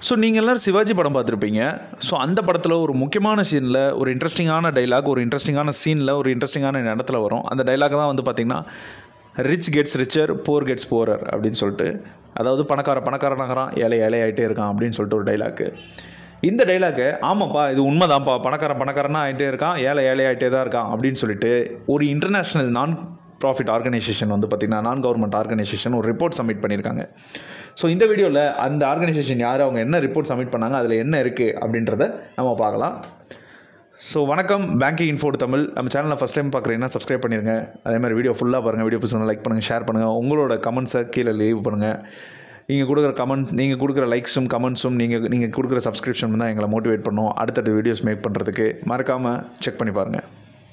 so நீங்கள் எல்லோரும் சிவாஜி படம் பார்த்துருப்பீங்க ஸோ அந்த படத்தில் ஒரு முக்கியமான சீனில் ஒரு இன்ட்ரெஸ்டிங்கான டைலாக் ஒரு இன்ட்ரெஸ்டிங்கான சீனில் ஒரு இன்ட்ரெஸ்டிங்கான இடத்துல வரும் அந்த டைலாக் தான் வந்து பார்த்திங்கன்னா rich gets richer poor gets poorer அப்படின்னு சொல்லிட்டு அதாவது பணக்கார பணக்காரனாகிறான் ஏழை ஏழை ஆகிட்டே இருக்கான் அப்படின்னு சொல்லிட்டு ஒரு டைலாக்கு இந்த டைலாக்கு ஆமாப்பா இது உண்மைதான்ப்பா பணக்காரன் பணக்காரனா ஆகிட்டே இருக்கான் ஏழை ஏழை ஆகிட்டே தான் இருக்கான் அப்படின்னு சொல்லிட்டு ஒரு இன்டர்நேஷ்னல் நான் ப்ராஃபிட் ஆர்கனைசேஷன் வந்து பார்த்திங்கன்னா நான் கவர்மெண்ட் ஆர்கனைசேஷன் ஒரு ரிப்போர்ட் சப்மிட் பண்ணியிருக்காங்க ஸோ இந்த வீடியோவில் அந்த ஆர்கனைசேஷன் யார் அவங்க என்ன ரிப்போர்ட் சப்மிட் பண்ணாங்க அதில் என்ன இருக்குது அப்படின்றத நம்ம பார்க்கலாம் ஸோ வணக்கம் பேங்கிங் இன்ஃபோர்ட் தமிழ் நம்ம சேனலில் ஃபஸ்ட் டைம் பார்க்குறீங்கன்னா சப்ஸ்கிரைப் பண்ணிடுங்க அதே மாதிரி வீடியோ ஃபுல்லாக பாருங்கள் வீடியோ பிடிச்சா லைக் பண்ணுங்கள் ஷேர் பண்ணுங்கள் உங்களோட கமெண்ட்ஸை கீழே லீவ் பண்ணுங்கள் நீங்கள் கொடுக்குற கமெண்ட் நீங்கள் கொடுக்குற லைக்ஸும் கமெண்ட்ஸும் நீங்கள் நீங்கள் கொடுக்குற சப்ஸ்கிரிப்ஷன் தான் எங்களை மோட்டிவேட் பண்ணும் அடுத்தடுத்த வீடியோஸ் மேக் பண்ணுறதுக்கு மறக்காமல் செக் பண்ணி பாருங்கள்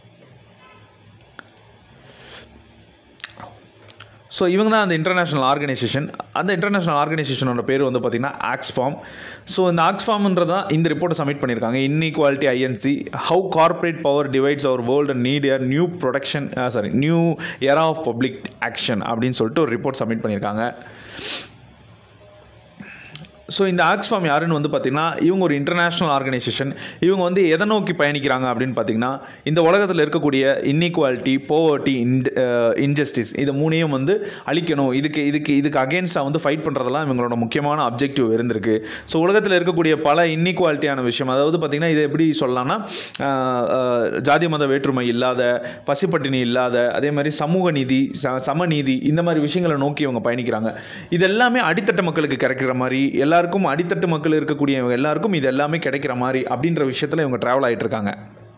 ஸோ இவங்க தான் அந்த இன்டர்நேஷ்னல் ஆர்கனைசேஷன் அந்த இன்டர்நேஷ்னல் ஆர்கனைசேஷனோட பேர் வந்து பார்த்திங்கன்னா ஆக்ஸ்ஃபார்ம் ஸோ இந்த ஆக்ஸ்ஃபார்ம்ன்றது தான் இந்த ரிப்போர்ட்டை சப்மிட் பண்ணியிருக்காங்க inequality INC how corporate power divides our world need air new production sorry new era of public action அப்படின்னு சொல்லிட்டு ஒரு ரிப்போர்ட் சப்மிட் பண்ணியிருக்காங்க ஸோ இந்த ஆக்ஸ்ஃபார்ம் யாருன்னு வந்து பார்த்திங்கன்னா இவங்க ஒரு இன்டர்நேஷ்னல் ஆர்கனைசேஷன் இவங்க வந்து எதை நோக்கி பயணிக்கிறாங்க அப்படின்னு பார்த்தீங்கன்னா இந்த உலகத்தில் இருக்கக்கூடிய இன்இக்வாலிட்டி போவர்ட்டி இன் இன்ஜஸ்டிஸ் இது மூணையும் வந்து அழிக்கணும் இதுக்கு இதுக்கு இதுக்கு அகேன்ஸ்டாக வந்து ஃபைட் பண்ணுறதெல்லாம் இவங்களோட முக்கியமான அப்ஜெக்டிவ் இருந்திருக்கு ஸோ உலகத்தில் இருக்கக்கூடிய பல இன்இக்வாலிட்டியான விஷயம் அதாவது பார்த்திங்கன்னா இதை எப்படி சொல்லலாம்னா ஜாதி மத வேற்றுமை இல்லாத பசிப்பட்டினி இல்லாத அதே மாதிரி சமூக நீதி ச சமநீதி இந்த மாதிரி விஷயங்களை நோக்கி இவங்க பயணிக்கிறாங்க இது எல்லாமே அடித்தட்ட மக்களுக்கு கிடைக்கிற மாதிரி எல்லா எல்லாருக்கும் அடித்தட்டு மக்கள் இருக்கக்கூடியவங்க எல்லாருக்கும் இது எல்லாமே கிடைக்கிற மாதிரி அப்படின்ற விஷயத்தில் இவங்க ட்ராவல் ஆகிட்டு இருக்காங்க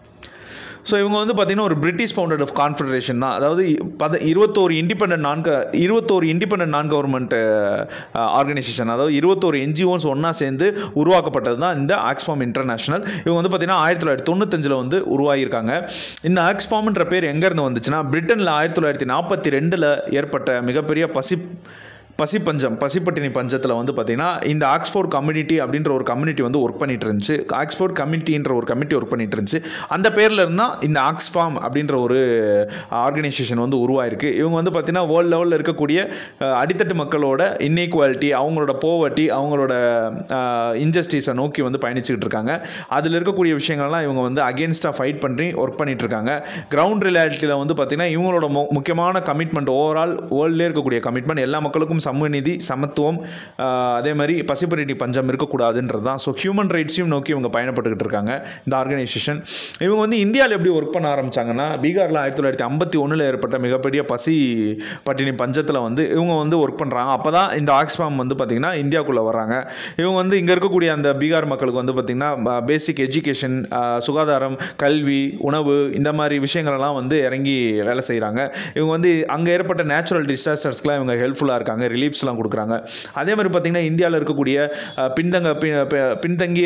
ஸோ இவங்க வந்து பார்த்திங்கன்னா ஒரு பிரிட்டிஷ் ஃபவுண்டட் ஆஃப் கான்ஃபெடரேஷன் தான் அதாவது பத இருபத்தோரு இண்டிபெண்ட் நான் இருபத்தோரு இண்டிபெண்ட் நான் கவர்மெண்ட் ஆர்கனைசேஷன் அதாவது இருபத்தோரு என்ஜிஓஸ் ஒன்றா சேர்ந்து உருவாக்கப்பட்டது தான் இந்த ஆக்ஸ்ஃபார்ம் இன்டர்நேஷனல் இவங்க வந்து பார்த்திங்கன்னா ஆயிரத்தி தொள்ளாயிரத்தி தொண்ணூத்தஞ்சில் வந்து உருவாகியிருக்காங்க இந்த ஆக்ஸ்ஃபார்ம்ன்ற பேர் எங்கேருந்து வந்துச்சுன்னா பிரிட்டனில் ஆயிரத்தி தொள்ளாயிரத்தி நாற்பத்தி ரெண்டில் ஏற்பட்ட மிகப்பெரிய பசி பசி பஞ்சம் பசிப்பட்டினி பஞ்சத்தில் வந்து பார்த்திங்கன்னா இந்த ஆக்ஸ்போர்ட் கம்யூனிட்டி அப்படின்ற ஒரு கம்யூனிட்டி வந்து ஒர்க் பண்ணிட்டு இருந்துச்சு ஆக்ஸ்போர்ட் கம்யூனிட்டின்ற ஒரு கமிட்டி ஒர்க் பண்ணிட்டு இருந்துச்சு அந்த பேரில் இருந்தால் இந்த ஆக்ஸ்ஃபார்ம் அப்படின்ற ஒரு ஆர்கனைசேஷன் வந்து உருவாயிருக்கு இவங்க வந்து பார்த்திங்கன்னா வேர்ல்டு லெவலில் இருக்கக்கூடிய அடித்தட்டு மக்களோட இன்இக்வாலிட்டி அவங்களோட போவர்ட்டி அவங்களோட இன்ஜஸ்டிஸை நோக்கி வந்து பயணிச்சுக்கிட்டு இருக்காங்க அதில் இருக்கக்கூடிய விஷயங்கள்லாம் இவங்க வந்து அகேன்ஸ்டாக ஃபைட் பண்ணி ஒர்க் பண்ணிட்டு இருக்காங்க கிரவுண்ட் ரியாலிட்டியில் வந்து பார்த்திங்கன்னா இவங்களோட முக்கியமான கமிட்மெண்ட் ஓவரால் வேர்ல்ட்லேயே இருக்கக்கூடிய கமிட்மெண்ட் எல்லா மக்களுக்கும் சமநீதி சமத்துவம் அதே மாதிரி பசிப்பரிட்டி பஞ்சம் இருக்கக்கூடாதுன்றது தான் ஸோ ஹியூமன் ரைட்ஸையும் நோக்கி இவங்க பயணப்பட்டுக்கிட்டு இருக்காங்க இந்த ஆர்கனைசேஷன் இவங்க வந்து இந்தியாவில் எப்படி ஒர்க் பண்ண ஆரம்பித்தாங்கன்னா பீகாரில் ஆயிரத்தி தொள்ளாயிரத்தி ஐம்பத்தி ஒன்றில் ஏற்பட்ட மிகப்பெரிய பசி பட்டினி பஞ்சத்தில் வந்து இவங்க வந்து ஒர்க் பண்ணுறாங்க அப்போ தான் இந்த ஆக்ஸ்ஃபார்ம் வந்து பார்த்திங்கன்னா இந்தியாவுக்குள்ளே வராங்க இவங்க வந்து இங்கே இருக்கக்கூடிய அந்த பீகார் மக்களுக்கு வந்து பார்த்திங்கன்னா பேசிக் எஜுகேஷன் சுகாதாரம் கல்வி உணவு இந்த மாதிரி விஷயங்களெல்லாம் வந்து இறங்கி வேலை செய்கிறாங்க இவங்க வந்து அங்கே ஏற்பட்ட நேச்சுரல் டிசாஸ்டர்ஸ்க்கெலாம் இவங்க ஹெல்ப்ஃபுல்லாக இருக்காங்க ரிலீஃப்ஸ்லாம் கொடுக்குறாங்க அதே மாதிரி பார்த்திங்கன்னா இந்தியாவில் இருக்கக்கூடிய பின்தங்க பின்தங்கிய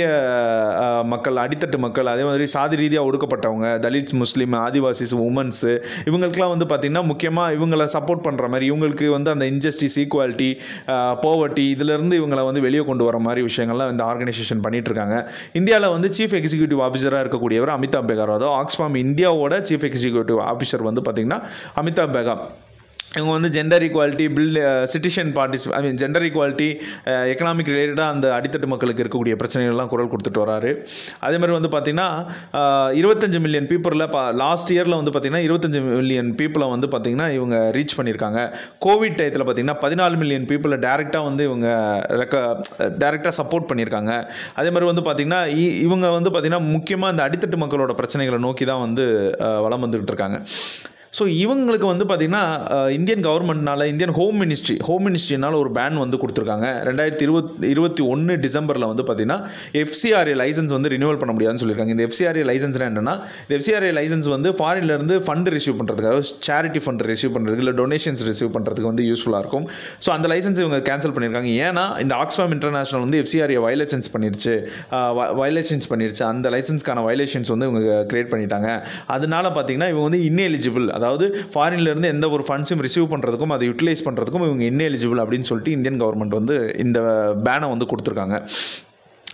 மக்கள் அடித்தட்டு மக்கள் அதே மாதிரி சாதி ரீதியாக ஒடுக்கப்பட்டவங்க தலித்ஸ் முஸ்லீம் ஆதிவாசிஸ் உமன்ஸு இவங்களுக்குலாம் வந்து பார்த்திங்கன்னா முக்கியமாக இவங்களை சப்போர்ட் பண்ணுற மாதிரி இவங்களுக்கு வந்து அந்த இன்ஜஸ்டிஸ் ஈக்குவாலிட்டி போவர்ட்டி இதிலேருந்து இவங்களை வந்து வெளியே கொண்டு வர மாதிரி விஷயங்கள்லாம் இந்த ஆர்கனைசேஷன் பண்ணிகிட்டு இருக்காங்க இந்தியாவில் வந்து சீஃப் எக்ஸிக்யூட்டிவ் ஆஃபீஸராக இருக்கக்கூடியவர் அமிதாப் பெகார் அதாவது ஆக்ஸ்ஃபார்ம் இந்தியாவோட சீஃப் எக்ஸிக்யூட்டிவ் ஆஃபீஸர் வந்து பார்த்திங்கன்னா அமிதாப் பெகா இவங்க வந்து gender equality bill citizen parties I mean gender equality economic ரிலேட்டடாக அந்த அடித்தட்டு மக்களுக்கு இருக்கக்கூடிய பிரச்சனைகள்லாம் குரல் கொடுத்துட்டு வராரு அதே மாதிரி வந்து பார்த்திங்கன்னா இருபத்தஞ்சு மில்லியன் பீப்புளில் பா லாஸ்ட் இயரில் வந்து பார்த்திங்கன்னா இருபத்தஞ்சு மில்லியன் பீப்புளை வந்து பார்த்திங்கன்னா இவங்க ரீச் பண்ணியிருக்காங்க கோவிட் டயத்தில் பார்த்திங்கன்னா பதினாலு மில்லியன் பீப்புளை டேரெக்டாக வந்து இவங்க ரெக்க டேரெக்டாக சப்போர்ட் பண்ணியிருக்காங்க அதே மாதிரி வந்து பார்த்திங்கன்னா இவங்க வந்து பார்த்திங்கன்னா முக்கியமாக இந்த அடித்தட்டு மக்களோட பிரச்சனைகளை நோக்கி தான் வந்து வளம் வந்துக்கிட்டு இருக்காங்க ஸோ இவங்களுக்கு வந்து பார்த்திங்கன்னா இந்தியன் கவர்மெண்ட்னால இந்தியன் ஹோம் மினிஸ்ட்ரி ஹோம் மினிஸ்ட்ரினால் ஒரு பேன் வந்து கொடுத்துருக்காங்க ரெண்டாயிரத்தி இருபத் இருபத்தி ஒன்று டிசம்பரில் வந்து பார்த்திங்கன்னா எஃப்சிஆர்ஏ லைசன்ஸ் வந்து ரினியூவல் பண்ண முடியாதுன்னு சொல்லியிருக்காங்க இந்த எஃப்சிஆர்ஏ லைசன்ஸ்னால் என்னென்னா இந்த எஃப்சிஆர்ஏ லைசன்ஸ் வந்து ஃபாரின்லேருந்து ஃபண்டு ரிசீவ் பண்ணுறதுக்கு அதாவது சேரிட்டி ஃபண்ட் ரிசீவ் பண்ணுறதுக்கு இல்லை டொனேஷன்ஸ் ரிசீவ் பண்ணுறதுக்கு வந்து யூஸ்ஃபுல்லாக இருக்கும் ஸோ அந்த லைசன்ஸ் இவங்க கேன்சல் பண்ணியிருக்காங்க ஏன்னா இந்த ஆக்ஸ்ஃபார்ம் இன்டர்நேஷனல் வந்து எஃப்சிஆர்ஏ வயலேஷன்ஸ் பண்ணிருச்சு வயலேஷன்ஸ் பண்ணிருச்சு அந்த லைசன்ஸ்க்கான வயலேஷன்ஸ் வந்து இவங்க கிரியேட் பண்ணிட்டாங்க அதனால பார்த்தீங்கன்னா இவங்க வந்து இன்னெலிஜிபிள் அதாவது ஃபாரின்லேருந்து எந்த ஒரு ஃபண்ட்ஸும் ரிசீவ் பண்ணுறதுக்கும் அதை யூட்டிலைஸ் பண்ணுறதுக்கும் இவங்க இன்னெலிஜிபிள் அப்படின்னு சொல்லிட்டு இந்தியன் கவர்மெண்ட் வந்து இந்த பேனை வந்து கொடுத்துருக்காங்க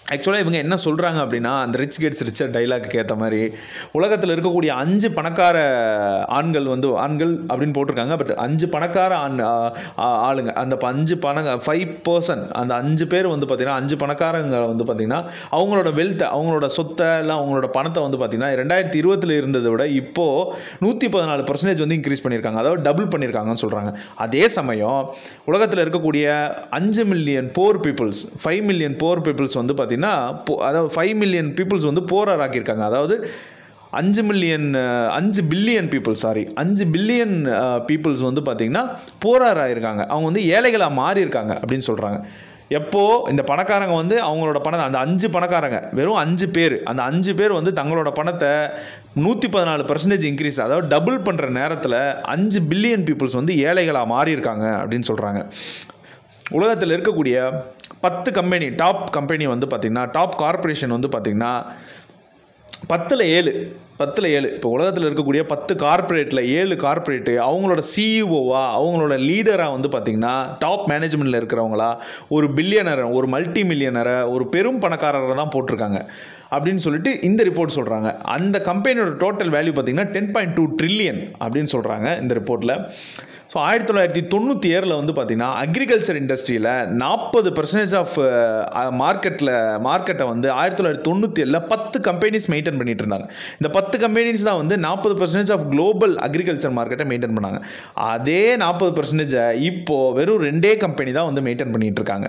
ஆக்சுவலாக இவங்க என்ன சொல்கிறாங்க அப்படின்னா அந்த ரிச் கெட்ஸ் ரிச்சர் டைலாக்கு ஏற்ற மாதிரி உலகத்தில் இருக்கக்கூடிய அஞ்சு பணக்கார ஆண்கள் வந்து ஆண்கள் அப்படின்னு போட்டிருக்காங்க பட் அஞ்சு பணக்கார ஆண் ஆ, ஆ, ஆளுங்க அந்த ப- அஞ்சு பண ஃபைவ் பர்சன் அந்த அஞ்சு பேர் வந்து பார்த்திங்கன்னா அஞ்சு பணக்காரங்க வந்து பார்த்திங்கன்னா அவங்களோட வெல்த்தை அவங்களோட சொத்தை எல்லாம் அவங்களோட பணத்தை வந்து பார்த்திங்கன்னா ரெண்டாயிரத்தி இருபத்தில் இருந்ததை விட இப்போது நூற்றி பதினாலு பர்சன்டேஜ் வந்து இன்க்ரீஸ் பண்ணியிருக்காங்க அதாவது டபுள் பண்ணியிருக்காங்கன்னு சொல்கிறாங்க அதே சமயம் உலகத்தில் இருக்கக்கூடிய அஞ்சு million poor peoples five million poor peoples வந்து பார்த்திங்கன்னா போ- அதாவது ஃபைவ் மில்லியன் பீப்புள்ஸ் வந்து போரார் ஆக்கியிருக்காங்க அதாவது அஞ்சு மில்லியன் அஞ்சு பில்லியன் பீப்புள் சாரி அஞ்சு பில்லியன் பீப்புள்ஸ் வந்து பார்த்திங்கன்னா போரார் ஆகியிருக்காங்க அவங்க வந்து ஏழைகளாக மாறி இருக்காங்க அப்படின்னு சொல்கிறாங்க எப்போ இந்த பணக்காரங்க வந்து அவங்களோட பணத்தை அந்த அஞ்சு பணக்காரங்க வெறும் அஞ்சு பேர் அந்த அஞ்சு பேர் வந்து தங்களோட பணத்தை நூற்றி பதினாலு பர்சன்டேஜ் இன்க்ரீஸ் அதாவது டபுள் பண்ணுற நேரத்தில் அஞ்சு பில்லியன் பீப்புள்ஸ் வந்து ஏழைகளாக மாறி இருக்காங்க அப்படின்னு சொல்கிறாங்க உலகத்தில் இருக்கக்கூடிய பத்து கம்பெனி டாப் கம்பெனி வந்து பார்த்திங்கன்னா டாப் கார்ப்பரேஷன் வந்து பார்த்திங்கன்னா பத்தில் ஏழு பத்தில் ஏழு இப்போ உலகத்தில் இருக்கக்கூடிய பத்து கார்ப்பரேட்டில் ஏழு கார்ப்பரேட்டு அவங்களோட சிஇஓவா அவங்களோட லீடராக வந்து பார்த்திங்கன்னா டாப் மேனேஜ்மெண்ட்டில் இருக்கிறவங்களா ஒரு பில்லியனரை ஒரு மல்டி மில்லியனரை ஒரு பெரும் பணக்காரரை தான் போட்டிருக்காங்க அப்படின்னு சொல்லிட்டு இந்த ரிப்போர்ட் சொல்கிறாங்க அந்த கம்பெனியோட டோட்டல் வேல்யூ பார்த்திங்கன்னா டென் பாயிண்ட் டூ ட்ரில்லியன் அப்படின்னு சொல்கிறாங்க இந்த ரிப்போர்ட்டில் ஸோ ஆயிரத்தி தொள்ளாயிரத்தி தொண்ணூற்றி ஏழில் வந்து பார்த்திங்கன்னா அக்ரிகல்ச்சர் இண்டஸ்ட்ரியில் நாற்பது பர்சன்டேஜ் ஆஃப் மார்க்கெட்டில் மார்க்கெட்டை வந்து ஆயிரத்தி தொள்ளாயிரத்தி தொண்ணூற்றி ஏழில் பத்து கம்பெனிஸ் மெயின்டைன் பண்ணிட்டு இருந்தாங்க இந்த பத்து கம்பெனிஸ் தான் வந்து நாற்பது பர்சன்டேஜ் ஆஃப் குளோபல் அக்ரிகல்ச்சர் மார்க்கெட்டை மெயின்டைன் பண்ணாங்க அதே நாற்பது பர்சன்டேஜை இப்போது வெறும் ரெண்டே கம்பெனி தான் வந்து மெயின்டைன் பண்ணிட்டு இருக்காங்க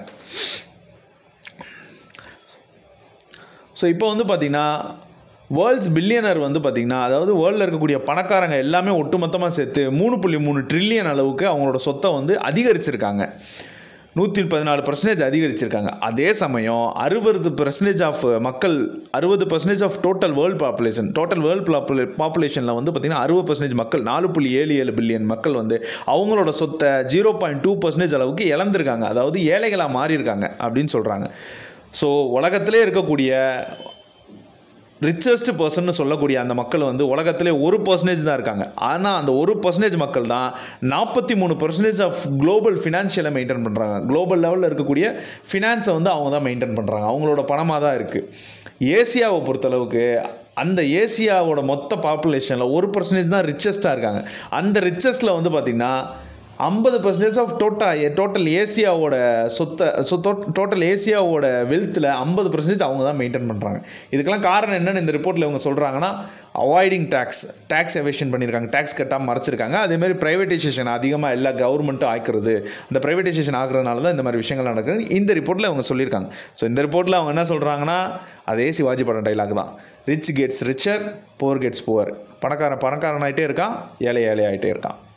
ஸோ இப்போ வந்து பார்த்தீங்கன்னா வேர்ல்ட்ஸ் பில்லியனர் வந்து பார்த்திங்கன்னா அதாவது வேர்ல்டில் இருக்கக்கூடிய பணக்காரங்க எல்லாமே ஒட்டுமொத்தமாக சேர்த்து மூணு புள்ளி மூணு ட்ரில்லியன் அளவுக்கு அவங்களோட சொத்தை வந்து அதிகரிச்சிருக்காங்க நூற்றி பதினாலு பர்சன்டேஜ் அதிகரிச்சிருக்காங்க அதே சமயம் அறுபது பர்சன்டேஜ் ஆஃப் மக்கள் அறுபது percentage of total world population total world பாப்புலே பாப்புலேஷனில் வந்து பார்த்திங்கன்னா அறுபது பர்சன்டேஜ் மக்கள் நாலு புள்ளி ஏழு ஏழு பில்லியன் மக்கள் வந்து அவங்களோட சொத்தை ஜீரோ பாயிண்ட் டூ பர்சன்டேஜ் அளவுக்கு இழந்திருக்காங்க அதாவது ஏழைகளாக மாறியிருக்காங்க அப்படின்னு சொல்கிறாங்க ஸோ உலகத்திலே இருக்கக்கூடிய ரிச்சஸ்ட் பர்சன்னு சொல்லக்கூடிய அந்த மக்கள் வந்து உலகத்திலே ஒரு பர்சன்டேஜ் தான் இருக்காங்க ஆனால் அந்த ஒரு பர்சன்டேஜ் மக்கள் தான் நாற்பத்தி மூணு பர்சன்டேஜ் ஆஃப் குளோபல் ஃபினான்ஷியலை மெயின்டைன் பண்ணுறாங்க குளோபல் லெவலில் இருக்கக்கூடிய ஃபினான்ஸை வந்து அவங்க தான் மெயின்டைன் பண்ணுறாங்க அவங்களோட பணமாக தான் இருக்குது ஏசியாவை பொறுத்தளவுக்கு அந்த ஏசியாவோட மொத்த பாப்புலேஷனில் ஒரு பர்சன்டேஜ் தான் ரிச்சஸ்ட்டாக இருக்காங்க அந்த ரிச்சஸ்ட்டில் வந்து பார்த்திங்கன்னா ஐம்பது பர்சன்டேஜ் ஆஃப் டோட்டா டோட்டல் ஏசியாவோட சொத்தை சொ டோட்டல் ஏசியாவோட வெல்த்தில் ஐம்பது பர்சன்டேஜ் அவங்க தான் மெயின்டைன் பண்ணுறாங்க இதுக்கெல்லாம் காரணம் என்னன்னு இந்த ரிப்போர்ட்டில் இவங்க சொல்கிறாங்கன்னா அவாய்டிங் டேக்ஸ் டேக்ஸ் எவேஷன் பண்ணியிருக்காங்க டேக்ஸ் கட்டாமல் மறைச்சிருக்காங்க அதேமாதிரி ப்ரைவேட்டைசேஷன் அதிகமாக எல்லா கவர்மெண்ட்டும் ஆக்குறது அந்த ப்ரைவேட்டைசேஷன் ஆக்குறதுனால தான் இந்த மாதிரி விஷயங்கள் நடக்குது இந்த ரிப்போர்ட்டில் அவங்க சொல்லியிருக்காங்க ஸோ இந்த ரிப்போர்ட்டில் அவங்க என்ன சொல்கிறாங்கன்னா அதே சிவாஜி படம் டைலாக் தான் rich gets richer poor gets poorer பணக்காரன் பணக்காரன் ஆகிட்டே இருக்கான் ஏழை ஏழை ஆகிட்டே இருக்கான்